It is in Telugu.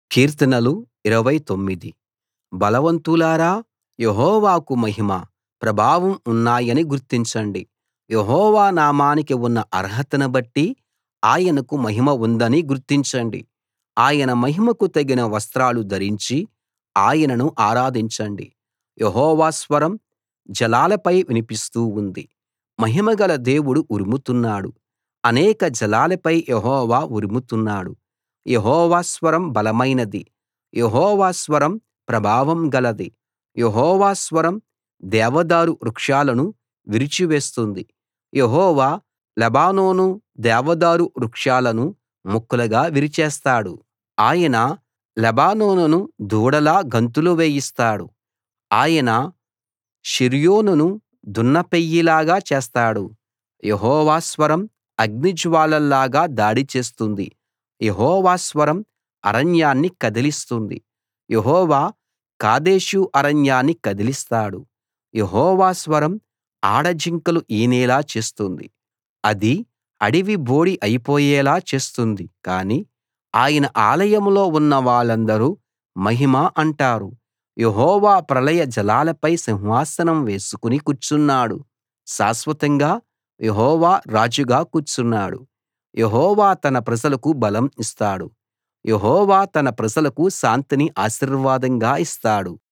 కీర్తనలు 29 బలవంతులారా యెహోవాకు మహిమ ప్రభావం ఉన్నాయని గుర్తించండి యెహోవా నామానికి ఉన్న అర్హతను బట్టి ఆయనకు మహిమ ఉందని గుర్తించండి ఆయన మహిమకు తగిన వస్త్రాలు ధరించి ఆయనను ఆరాధించండి యెహోవా స్వరం జలాలపై వినిపిస్తూ ఉంది మహిమగల దేవుడు ఉరుముతున్నాడు అనేక జలాలపై యెహోవా ఉరుముతున్నాడు యెహోవా స్వరం బలమైనది యెహోవా స్వరం ప్రభావం గలది యెహోవా స్వరం దేవదారు వృక్షాలను విరిచివేస్తుంది యెహోవా లెబానోను దేవదారు వృక్షాలను ముక్కలుగా విరిచేస్తాడు ఆయన లెబానోనును దూడలా గంతులు వేయిస్తాడు ఆయన షిర్యోనును దున్నపెయ్యలాగా చేస్తాడు యెహోవా స్వరం అగ్నిజ్వాలల్లాగా దాడి చేస్తుంది యెహోవా స్వరం అరణ్యాన్ని కదిలిస్తుంది యెహోవా కాదేషు అరణ్యాన్ని కదిలిస్తాడు యెహోవా స్వరం ఆడజింకలు ఈనేలా చేస్తుంది అది అడవి బోడి అయిపోయేలా చేస్తుంది కానీ ఆయన ఆలయంలో ఉన్న వాళ్ళందరూ మహిమ అంటారు యెహోవా ప్రళయ జలాలపై సింహాసనం వేసుకుని కూర్చున్నాడు శాశ్వతంగా యెహోవా రాజుగా కూర్చున్నాడు యెహోవా తన ప్రజలకు బలం ఇస్తాడు యెహోవా తన ప్రజలకు శాంతిని ఆశీర్వాదంగా ఇస్తాడు